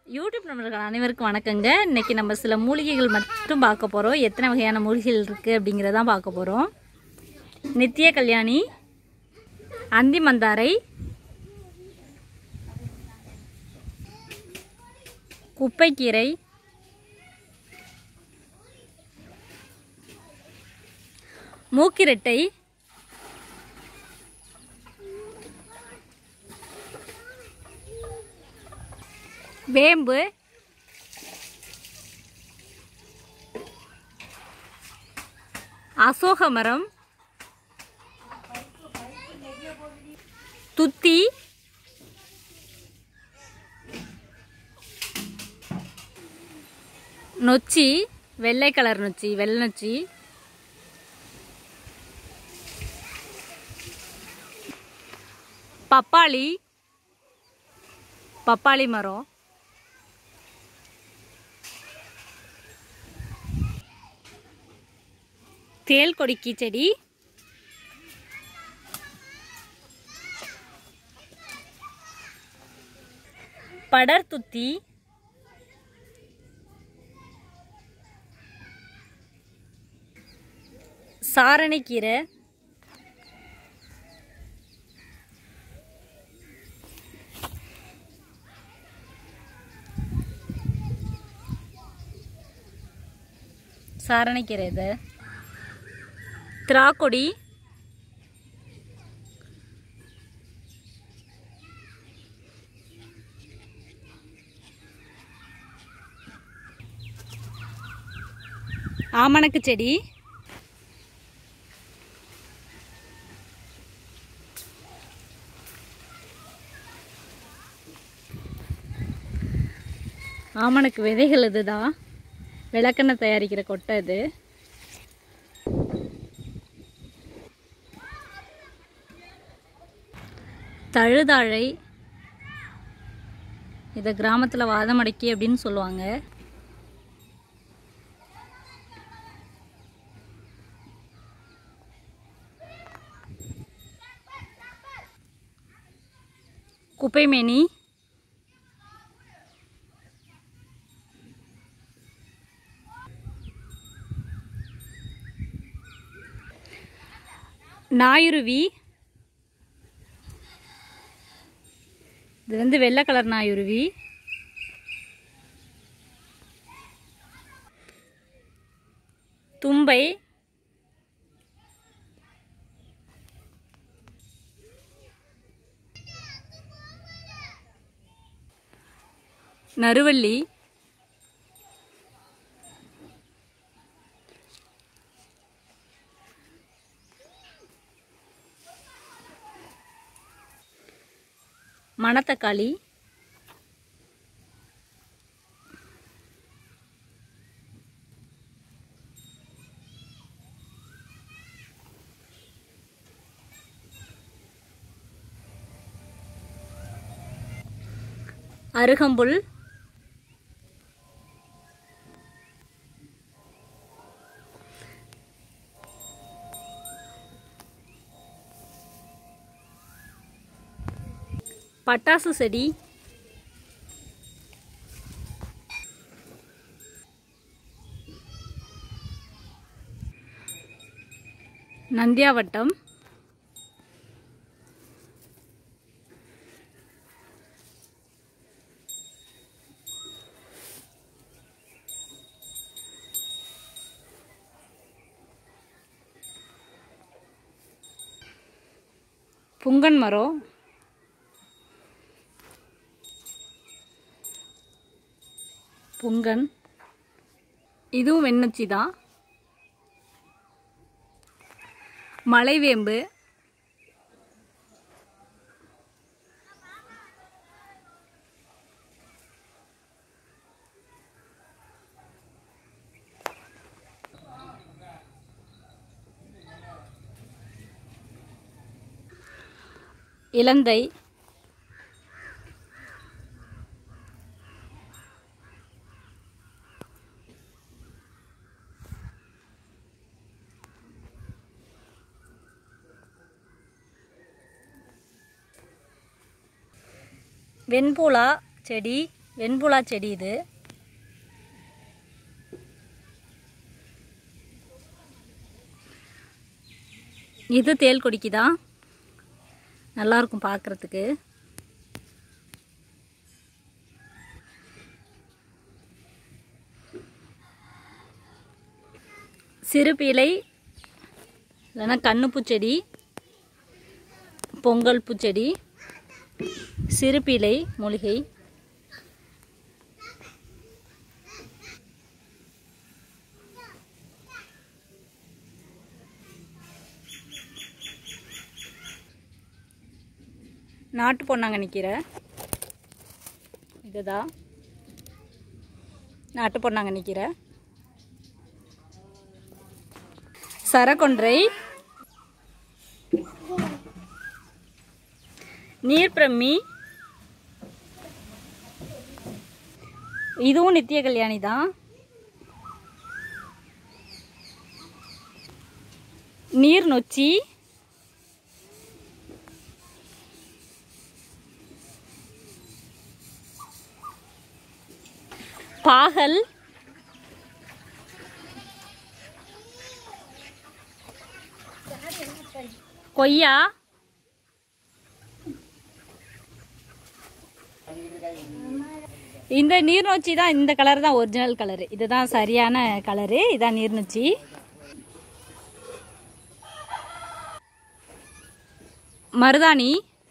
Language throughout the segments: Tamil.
யூடியூப் நண்பர்கள் அனைவருக்கும் வணக்கங்க இன்னைக்கு நம்ம சில மூலிகைகள் மட்டும் பார்க்க போகிறோம் எத்தனை வகையான மூலிகைகள் இருக்குது அப்படிங்கிறதான் பார்க்க போகிறோம் நித்திய கல்யாணி அந்தி மந்தாரை குப்பைக்கீரை மூக்கிரட்டை வேம்பு அசோக மரம் துத்தி நொச்சி வெள்ளை கலர் நொச்சி வெள்ளை நொச்சி பப்பாளி பப்பாளி மரம் தேல் கொடிக்கி செடி படர்துத்தி சாரணைக்கீரை சாரணைக்கீரை இது திராக்கொடி ஆமணக்கு செடி ஆமணக்கு விதைகள் இதுதான் விளக்கெண்ணெய் தயாரிக்கிற கொட்டை இது தழுதாழை இதை கிராமத்தில் வாதமடக்கி அப்படின்னு சொல்லுவாங்க குப்பைமேனி நாயுருவி இது வந்து வெள்ளை கலர் நாயுருவி தும்பை நறுவள்ளி மணத்தக்காளி அருகம்புல் பட்டாசு செடி நந்தியாவட்டம் புங்கன் மரம் புங்கன் இதுவும் வெண்ணச்சி தான் மலைவேம்பு இலந்தை வெண்பூலா செடி வெண்புலா செடி இது இது தேல் கொடிக்கு தான் நல்லாயிருக்கும் பார்க்குறதுக்கு சிறுபீலை இல்லைன்னா கண்ணுப்பூச்செடி பொங்கல் பூச்செடி சிறுபீலை மூலிகை நாட்டு பொன்னாங்க நிற்கிற இதுதான் நாட்டு பொன்னாங்க நிற்கிற சரக்கொன்றை நீர்பிரம்மி இதுவும் நித்திய கல்யாணி தான் நீர் நொச்சி பாகல் கொய்யா இந்த நீர்நொச்சி தான் இந்த கலர் தான் ஒரிஜினல் கலரு இதுதான் சரியான கலரு இதான் நீர்நொச்சி மருதாணி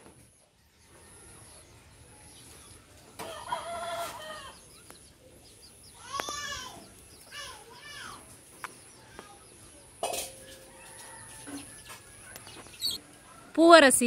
பூவரசி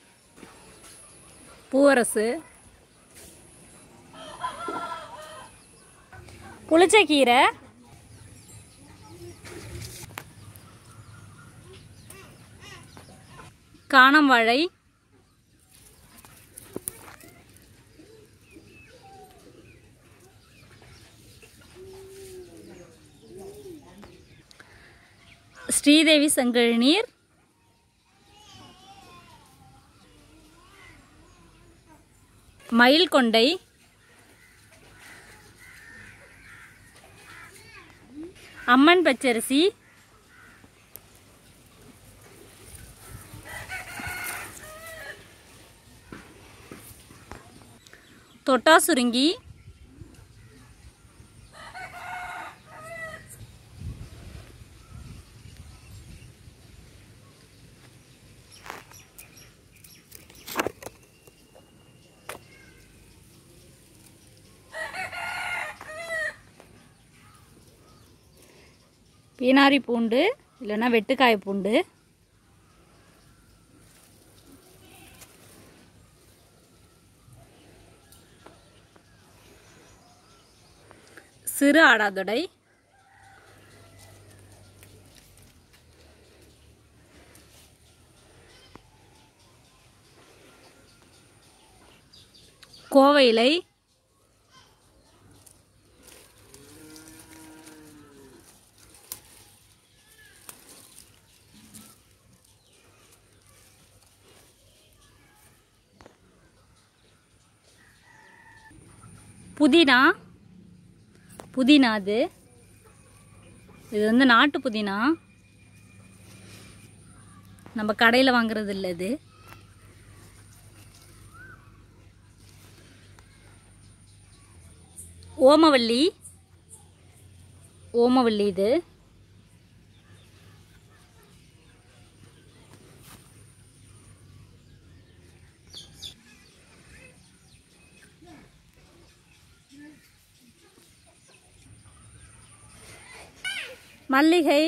பூவரசு புளிச்சக்கீரை காணம் வாழை ஸ்ரீதேவி செங்கழுநீர் மயில் கொண்டை அம்மன் பச்சரிசி தொட்டா சுருங்கி பீனாரி பூண்டு இல்லைன்னா வெட்டுக்காய பூண்டு சிறு ஆடாதொடை கோவை இலை புதினா புதினா அது இது வந்து நாட்டு புதினா நம்ம கடையில் வாங்குறது இல்லை இது ஓமவல்லி ஓமவல்லி இது மல்லிகை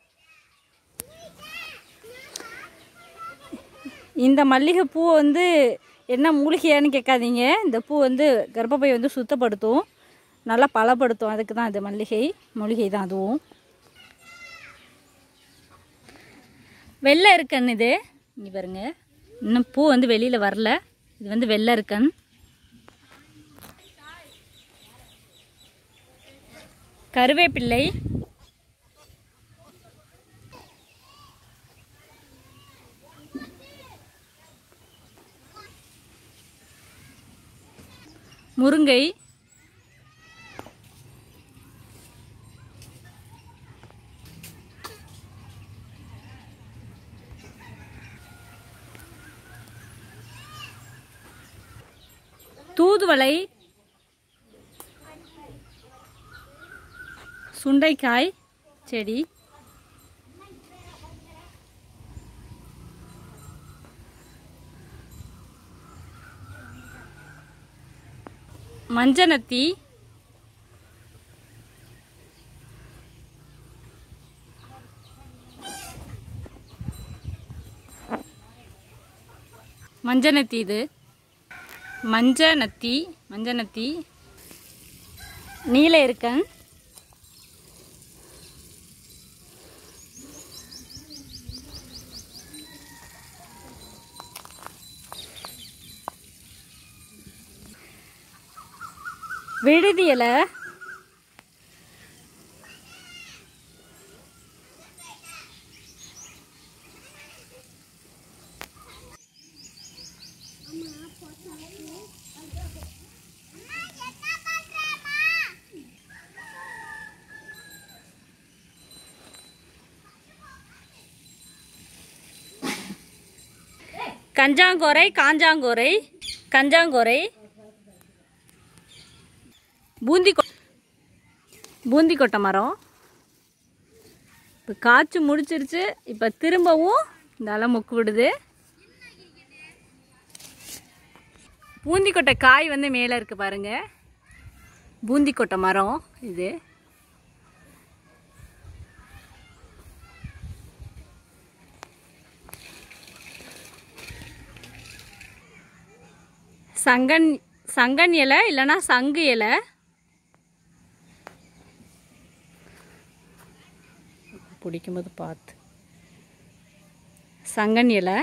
இந்த மல்லிகை பூ வந்து என்ன மூலிகையான்னு கேட்காதீங்க இந்த பூ வந்து கர்ப்பப்பை வந்து சுத்தப்படுத்தும் நல்லா பலப்படுத்தும் அதுக்கு தான் இது மல்லிகை மூலிகை தான் அதுவும் வெள்ளை இருக்கன் இது இங்கே பாருங்க இன்னும் பூ வந்து வெளியில் வரல இது வந்து வெள்ளை இருக்கன் கருவேப்பிள்ளை முருங்கை தூதுவளை சுண்டைக்காய் செடி மஞ்சனத்தி மஞ்சனத்தி இது மஞ்சனத்தி மஞ்சனத்தி நீல இருக்கன் விடுதி இலை கஞ்சாங்கோரை காஞ்சாங்கோரை கஞ்சாங்கோரை பூந்தி கொ- பூந்தி கொட்டை மரம் இப்போ காய்ச்சி முடிச்சிருச்சு இப்போ திரும்பவும் இந்த அலை முக்கு விடுது பூந்தி கொட்டை காய் வந்து மேலே இருக்கு பாருங்க பூந்தி கொட்டை மரம் இது சங்கன் சங்கன் இலை இல்லைன்னா சங்கு இலை பிடிக்கும்போது பார்த்து சங்கன் இலை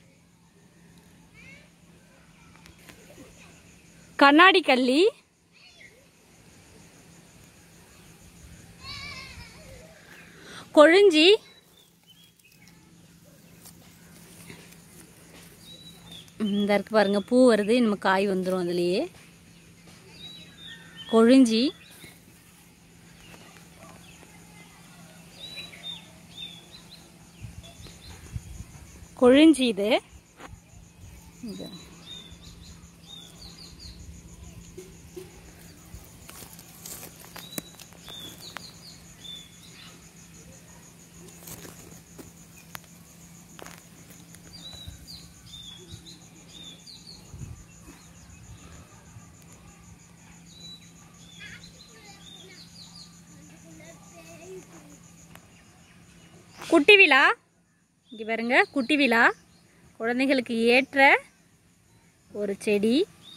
கண்ணாடி கள்ளி கொழிஞ்சி இந்த இருக்கு பாருங்க பூ வருது நம்ம காய் வந்துடும் அதுலேயே கொழிஞ்சி கொழிஞ்சி இது இது. குட்டி விழா இங்கே பாருங்க குட்டி விழா குழந்தைகளுக்கு ஏற்ற ஒரு செடி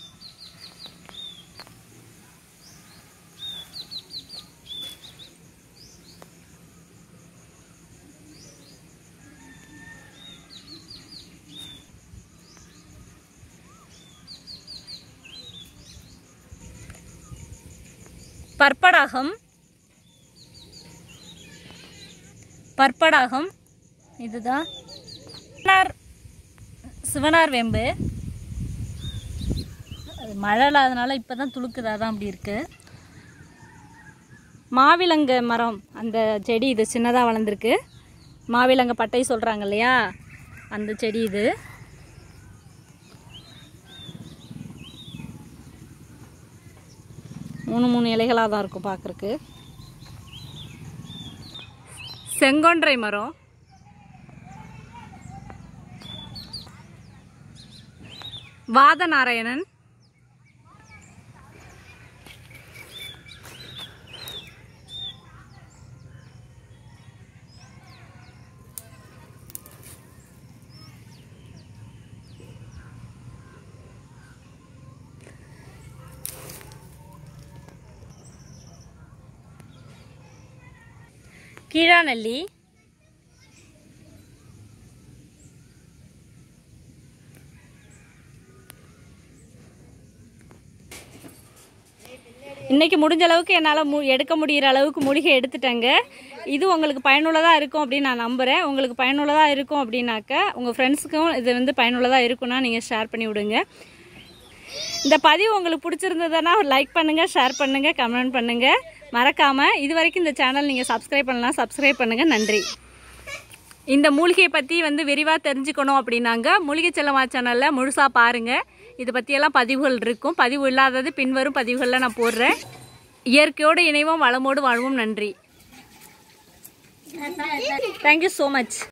பற்படாகம் பற்படாகம் இதுதான் சிவனார் சிவனார் வேம்பு அது மழை இல்லாதனால இப்போ தான் துளுக்குது அதான் அப்படி இருக்கு மாவிலங்க மரம் அந்த செடி இது சின்னதாக வளர்ந்துருக்கு மாவிலங்க பட்டை சொல்கிறாங்க இல்லையா அந்த செடி இது மூணு மூணு இலைகளாக தான் இருக்கும் பார்க்குறக்கு செங்கொன்றை மரம் வாதநாராயணன் கீழாநெல்லி இன்னைக்கு முடிஞ்ச அளவுக்கு என்னால் மு எடுக்க முடிகிற அளவுக்கு மூலிகை எடுத்துட்டேங்க இது உங்களுக்கு பயனுள்ளதாக இருக்கும் அப்படின்னு நான் நம்புகிறேன் உங்களுக்கு பயனுள்ளதாக இருக்கும் அப்படின்னாக்க உங்கள் ஃப்ரெண்ட்ஸுக்கும் இது வந்து பயனுள்ளதாக இருக்கும்னா நீங்கள் ஷேர் பண்ணி விடுங்க இந்த பதிவு உங்களுக்கு பிடிச்சிருந்ததுன்னா லைக் பண்ணுங்கள் ஷேர் பண்ணுங்கள் கமெண்ட் பண்ணுங்கள் மறக்காமல் இது வரைக்கும் இந்த சேனல் நீங்கள் சப்ஸ்கிரைப் பண்ணலாம் சப்ஸ்கிரைப் பண்ணுங்கள் நன்றி இந்த மூலிகையை பற்றி வந்து விரிவாக தெரிஞ்சுக்கணும் அப்படின்னாங்க மூலிகை செல்லமா சேனலில் முழுசாக பாருங்கள் இதை பற்றியெல்லாம் பதிவுகள் இருக்கும் பதிவு இல்லாதது பின்வரும் பதிவுகளில் நான் போடுறேன் இயற்கையோடு இணைவோம் வளமோடு வாழ்வோம் நன்றி தேங்க்யூ ஸோ மச்